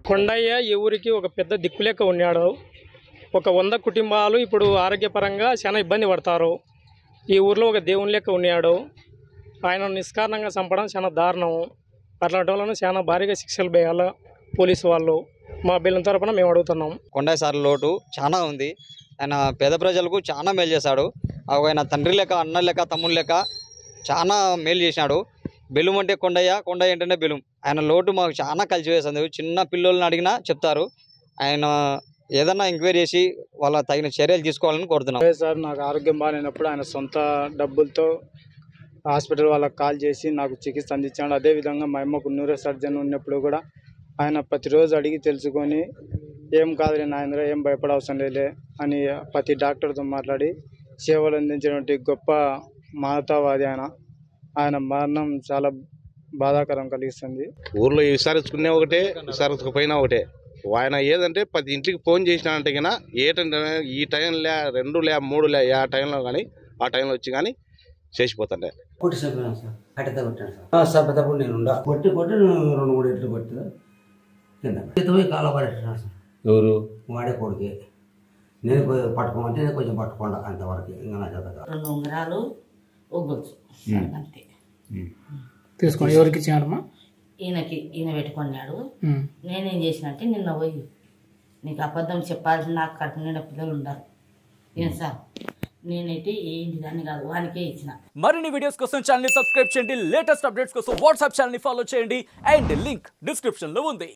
కొండయ్య ఈ ఊరికి ఒక పెద్ద దిక్కులెక్క ఉన్నాడు ఒక వంద కుటుంబాలు ఇప్పుడు ఆరోగ్యపరంగా చాలా ఇబ్బంది పడతారు ఈ ఊర్లో ఒక దేవుని లెక్క ఉన్నాడు ఆయన నిష్కారణంగా చంపడం చాలా దారుణం అట్లాంటి వాళ్ళను చాలా భారీగా శిక్షలు వేయాలి పోలీసు వాళ్ళు మా బిల్లం తరపున మేము అడుగుతున్నాం కొండ సార్ లోటు చాలా ఉంది ఆయన పేద ప్రజలకు చాలా మేలు చేశాడు ఆయన తండ్రి లెక్క అన్న లెక్క తమ్ముడు లెక్క చాలా మేలు చేసినాడు బెలుం అంటే కొండయ్య కొండయ్య అంటేనే బెలుం ఆయన లోటు మాకు చాలా కలిసి వేస్తుంది చిన్న పిల్లల్ని అడిగినా చెప్తారు ఆయన ఏదన్నా ఎంక్వైరీ చేసి వాళ్ళ తగిన చర్యలు తీసుకోవాలని కోరుతున్నాం అదే సార్ నాకు ఆరోగ్యం బాగాలేనప్పుడు ఆయన సొంత డబ్బులతో హాస్పిటల్ వాళ్ళకి కాల్ చేసి నాకు చికిత్స అందించాడు అదేవిధంగా మా అమ్మకు న్యూరో సర్జన్ ఉన్నప్పుడు కూడా ఆయన ప్రతిరోజు అడిగి తెలుసుకొని ఏం కాదులే నాయనరా ఏం భయపడవసరం లేదులే అని ప్రతి డాక్టర్తో మాట్లాడి సేవలు అందించినటువంటి గొప్ప మానవతావాది ఆయన ఆయన మరణం చాలా బాధాకరం కలిగిస్తుంది ఊర్లో విసారించుకునే ఒకటే విసారించకపోయినా ఒకటే ఆయన ఏదంటే పది ఇంటికి ఫోన్ చేసినాడంటే కన్నా ఏ టైం ఈ టైం లే రెండు లే మూడు లే ఆ టైంలో కానీ ఆ టైంలో వచ్చి కానీ చేసిపోతుండే కొట్టి చంపినాను సార్ కట్టెతో కొట్టాను సార్ సార్ పెద్దప్పుడు నేను ఉండా కొట్టి కొట్టి నేను రెండు మూడు ఎట్లు కొట్టి కింద ఎత్తు పోయి కాలో పడేసినాను సార్ ఎవరు వాడే కొడుకే నేను పోయి పట్టుకోమంటే నేను కొంచెం పట్టుకోండా అంతవరకు ఇంకా నా చేత కాదు. రెండు ఉంగరాలు ఒగ్గొచ్చు అంతే తీసుకోండి ఎవరికి ఇచ్చారమ్మా ఈయనకి ఈయన పెట్టుకున్నాడు నేనేం చేసినంటే నిన్న పోయి నీకు అబద్ధం చెప్పాల్సిన నాకు కట్టిన పిల్లలు ఉండరు ఏం సార్ నేనైతే ఏంటి దాన్ని కాదు వానికే ఇచ్చిన మరిన్ని వీడియోస్ కోసం ఛానల్ సబ్స్క్రైబ్ చేయండి లేటెస్ట్ అప్డేట్స్ కోసం వాట్సాప్ ఛానల్ ఫాలో చేయండి అండ్ లింక్ డిస్క్రిప్షన్ లో ఉంది